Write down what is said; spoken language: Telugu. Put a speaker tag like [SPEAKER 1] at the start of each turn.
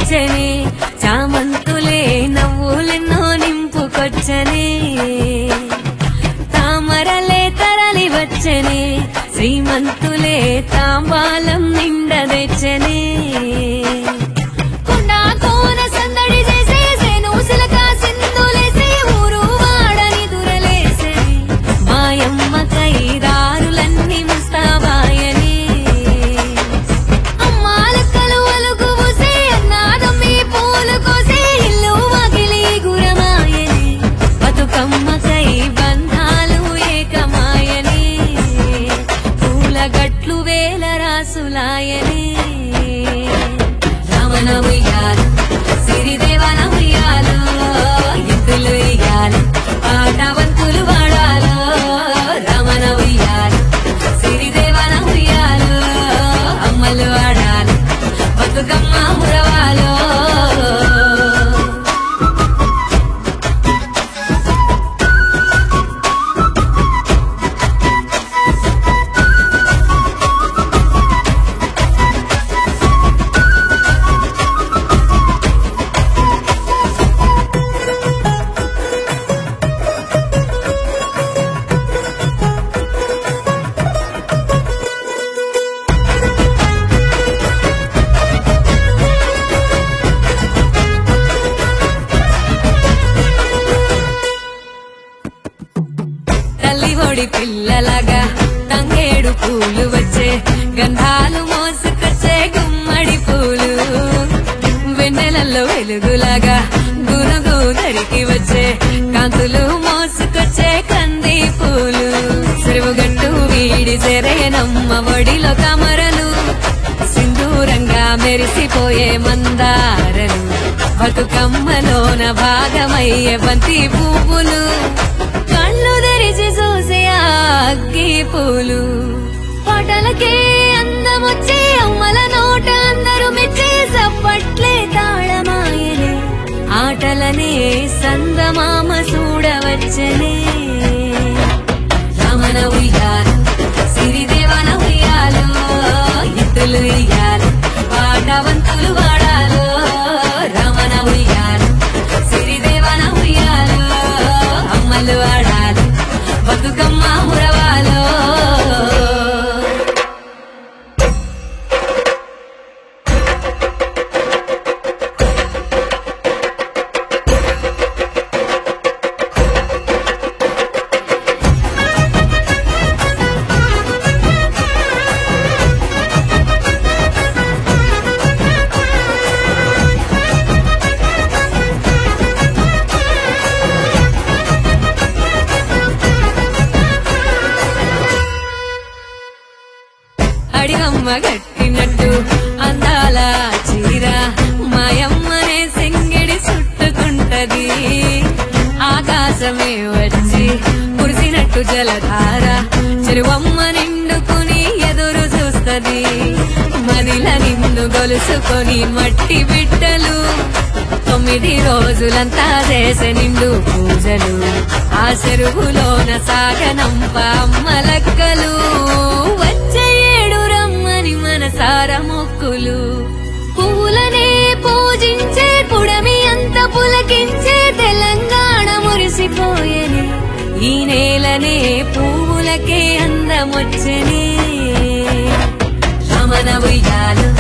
[SPEAKER 1] వచ్చనే చామంతులే నవ్వులెన్నో నింపుకొచ్చనే తామరలే తరలి వచ్చనే శ్రీమంతులే తాంబాలం నిండదెచ్చనే కొండా కోన సందడి చేసే సేను సిలక సింధులేసే ఊరు వాడని దురలేసే మాయమ్మ కైదారులన్నీ ముస్తాబాయని అమ్మాలక్కలు అలుగు పూసే అన్నాదమ్మి పూలు కోసే ఇల్లు వాకిలి గురమాయని బతుకమ్మ కై బంధాలు ఏకమాయని పూల గట్లు వేల రాసులాయని రమణ ఉయ్యాలు సిరిదేవన ఉయ్యాలు ఎద్దులు ఇయ్యాలి పాటవంతులు వాడాలు రమణ ఉయ్యాలు సిరిదేవన ఉయ్యాలు అమ్మలు వాడాలి బతుకమ్మ మురవాలో తల్లి ఒడి పిల్లలాగా తంగేడు పూలు వచ్చే గంధాలు మోసుకొచ్చే గుమ్మడి పూలు వెన్నెలల్లో వెలుగులాగా గునుగు ధరికి వచ్చే కాంతులు మోసుకొచ్చే కంది పూలు చెరువుగట్టు వీడి సెరయనమ్మ ఒడిలో కమరలు సింధూరంగా మెరిసిపోయే మందారలు బతుకమ్మలోన భాగమయ్యే బంతి పువ్వులు కళ్ళు తెరిచి చూసే ఆ అగ్గి పూలు పాటలకే అందమొచ్చే అమ్మల నోట అందరూ మెచ్చే సప్పట్లే తాళమాయలే ఆటలనే సందమామ చూడవచ్చనే రమణ ఉయ్యాలు సిరిదేవన ఉయ్యాలు ఎత్తులు ఇయ్యాలు పాటవంతులు వాడాలు రమణ ఉయ్యాలు సిరిదేవన ఉయ్యాలు అమ్మలు వాడాలి బతుకమ్మ మురవాలో అడిగమ్మ గట్టినట్టు అందాల చీర మాయమ్మనే సింగిడి చుట్టుకుంటది ఆకాశమే వచ్చి కురిసినట్టు జలధార చెరువమ్మ నిండుకుని ఎదురు చూస్తది మదిల నిన్ను గొలుసుకొని మట్టి బిడ్డలు తొమ్మిది రోజులంతా చేసే నిండు పూజలు ఆ చెరువులోన సాగనంప అమ్మలక్కలు వచ్చే ఏడు రమ్మని మనసార మొక్కులు పువ్వులనే పూజించే పుడమి అంత పులకించే తెలంగాణ మురిసిపోయని ఈ నేలనే పువ్వులకే అందమొచ్చనే రమణ ఉయ్యాలు